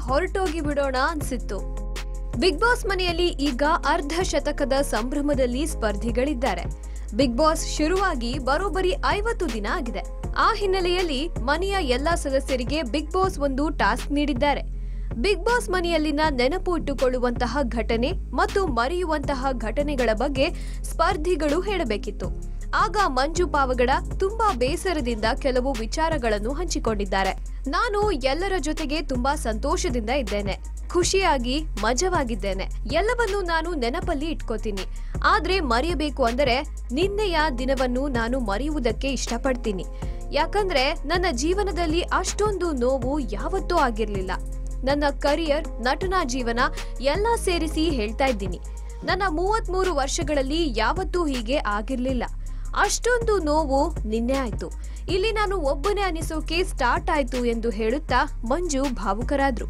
ಹೊರಟೋಗಿ ಬಿಡೋಣ ಅನ್ಸಿತ್ತು big boss ಮನೆಯಲ್ಲಿ ಈಗ ಅರ್ಧ ಶತಕದ ಸಂಭ್ರಮದಲ್ಲಿ ಸ್ಪರ್ಧಿಗಳಿದ್ದಾರೆ ಬಿಗ್ ಬಾಸ್ ಶುರುವಾಗಿ ಬರೋಬ್ಬರಿ ಐವತ್ತು ದಿನ ಆಗಿದೆ ಆ ಹಿನ್ನೆಲೆಯಲ್ಲಿ ಮನೆಯ ಎಲ್ಲಾ ಸದಸ್ಯರಿಗೆ ಬಿಗ್ ಬಾಸ್ ಒಂದು ಟಾಸ್ಕ್ ನೀಡಿದ್ದಾರೆ ಬಿಗ್ ಬಾಸ್ ಮನೆಯಲ್ಲಿನ ನೆನಪು ಇಟ್ಟುಕೊಳ್ಳುವಂತಹ ಘಟನೆ ಮತ್ತು ಮರೆಯುವಂತಹ ಘಟನೆಗಳ ಬಗ್ಗೆ ಸ್ಪರ್ಧಿಗಳು ಹೇಳಬೇಕಿತ್ತು ಆಗ ಮಂಜು ಪಾವಗಡ ತುಂಬಾ ಬೇಸರದಿಂದ ಕೆಲವು ವಿಚಾರಗಳನ್ನು ಹಂಚಿಕೊಂಡಿದ್ದಾರೆ ನಾನು ಎಲ್ಲರ ಜೊತೆಗೆ ತುಂಬಾ ಸಂತೋಷದಿಂದ ಇದ್ದೇನೆ ಖುಷಿಯಾಗಿ ಮಜವಾಗಿದ್ದೇನೆ ಎಲ್ಲವನ್ನೂ ನಾನು ನೆನಪಲ್ಲಿ ಇಟ್ಕೋತೀನಿ ಆದ್ರೆ ಮರೆಯಬೇಕು ಅಂದರೆ ನಿನ್ನೆಯ ದಿನವನ್ನು ನಾನು ಮರೆಯುವುದಕ್ಕೆ ಇಷ್ಟಪಡ್ತೀನಿ ಯಾಕಂದ್ರೆ ನನ್ನ ಜೀವನದಲ್ಲಿ ಅಷ್ಟೊಂದು ನೋವು ಯಾವತ್ತೂ ಆಗಿರ್ಲಿಲ್ಲ ನನ್ನ ಕರಿಯರ್ ನಟನಾ ಜೀವನ ಎಲ್ಲ ಸೇರಿಸಿ ಹೇಳ್ತಾ ಇದ್ದೀನಿ ನನ್ನ ಮೂವತ್ಮೂರು ವರ್ಷಗಳಲ್ಲಿ ಯಾವತ್ತೂ ಹೀಗೆ ಆಗಿರ್ಲಿಲ್ಲ ಅಷ್ಟೊಂದು ನೋವು ನಿನ್ನೆ ಆಯ್ತು ಇಲ್ಲಿ ನಾನು ಒಬ್ಬನೇ ಅನಿಸೋಕೆ ಸ್ಟಾರ್ಟ್ ಆಯ್ತು ಎಂದು ಹೇಳುತ್ತಾ ಮಂಜು ಭಾವುಕರಾದ್ರು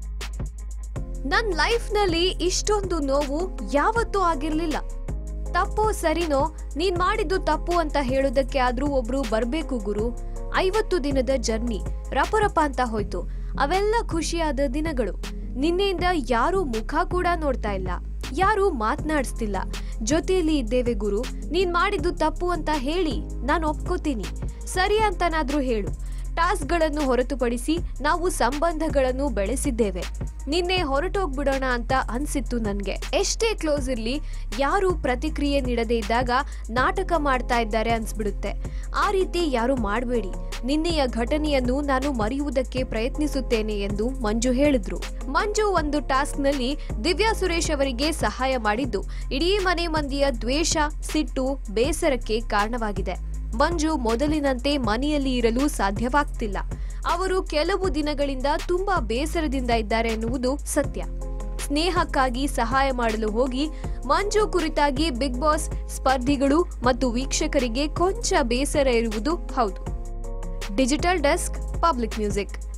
ನನ್ ಲೈಫ್ನಲ್ಲಿ ಇಷ್ಟೊಂದು ನೋವು ಯಾವತ್ತೂ ಆಗಿರ್ಲಿಲ್ಲ ತಪ್ಪೋ ಸರಿನೋ ನೀನ್ ಮಾಡಿದ್ದು ತಪ್ಪು ಅಂತ ಹೇಳೋದಕ್ಕೆ ಆದ್ರೂ ಒಬ್ರು ಬರ್ಬೇಕು ಗುರು ಐವತ್ತು ದಿನದ ಜರ್ನಿ ರಪರಪ ಅಂತ ಹೋಯ್ತು ಅವೆಲ್ಲ ಖುಷಿಯಾದ ದಿನಗಳು ನಿನ್ನೆಯಿಂದ ಯಾರೂ ಮುಖ ಕೂಡ ನೋಡ್ತಾ ಇಲ್ಲ ಯಾರೂ ಮಾತ್ನಾಡಿಸ್ತಿಲ್ಲ ಜೊತೆಯಲ್ಲಿ ಇದ್ದೇವೆ ಗುರು ನೀನ್ ಮಾಡಿದ್ದು ತಪ್ಪು ಅಂತ ಹೇಳಿ ನಾನು ಒಪ್ಕೋತೀನಿ ಸರಿ ಅಂತನಾದ್ರೂ ಹೇಳು ಟಾಸ್ಕ್ಗಳನ್ನು ಹೊರತುಪಡಿಸಿ ನಾವು ಸಂಬಂಧಗಳನ್ನು ಬೆಳೆಸಿದ್ದೇವೆ ನಿನ್ನೆ ಹೊರಟೋಗ್ಬಿಡೋಣ ಅಂತ ಅನ್ಸಿತ್ತು ನನ್ಗೆ ಎಷ್ಟೇ ಕ್ಲೋಸ್ ಇರ್ಲಿ ಯಾರು ಪ್ರತಿಕ್ರಿಯೆ ನೀಡದೇ ಇದ್ದಾಗ ನಾಟಕ ಮಾಡ್ತಾ ಇದ್ದಾರೆ ಅನ್ಸ್ಬಿಡುತ್ತೆ ಆ ರೀತಿ ಯಾರು ಮಾಡಬೇಡಿ ನಿನ್ನೆಯ ಘಟನೆಯನ್ನು ನಾನು ಮರೆಯುವುದಕ್ಕೆ ಪ್ರಯತ್ನಿಸುತ್ತೇನೆ ಎಂದು ಮಂಜು ಹೇಳಿದ್ರು ಮಂಜು ಒಂದು ಟಾಸ್ಕ್ನಲ್ಲಿ ದಿವ್ಯಾ ಸುರೇಶ್ ಅವರಿಗೆ ಸಹಾಯ ಮಾಡಿದ್ದು ಇಡೀ ಮನೆ ಮಂದಿಯ ದ್ವೇಷ ಸಿಟ್ಟು ಬೇಸರಕ್ಕೆ ಕಾರಣವಾಗಿದೆ ಮಂಜು ಮೊದಲಿನಂತೆ ಮನೆಯಲ್ಲಿ ಇರಲು ಸಾಧ್ಯವಾಗ್ತಿಲ್ಲ ಅವರು ಕೆಲವು ದಿನಗಳಿಂದ ತುಂಬಾ ಬೇಸರದಿಂದ ಇದ್ದಾರೆ ಎನ್ನುವುದು ಸತ್ಯ ಸ್ನೇಹಕ್ಕಾಗಿ ಸಹಾಯ ಮಾಡಲು ಹೋಗಿ ಮಂಜು ಕುರಿತಾಗಿ ಬಿಗ್ ಬಾಸ್ ಸ್ಪರ್ಧಿಗಳು ಮತ್ತು ವೀಕ್ಷಕರಿಗೆ ಕೊಂಚ ಬೇಸರ ಇರುವುದು ಹೌದು ಡಿಜಿಟಲ್ ಡೆಸ್ಕ್ ಪಬ್ಲಿಕ್ ಮ್ಯೂಸಿಕ್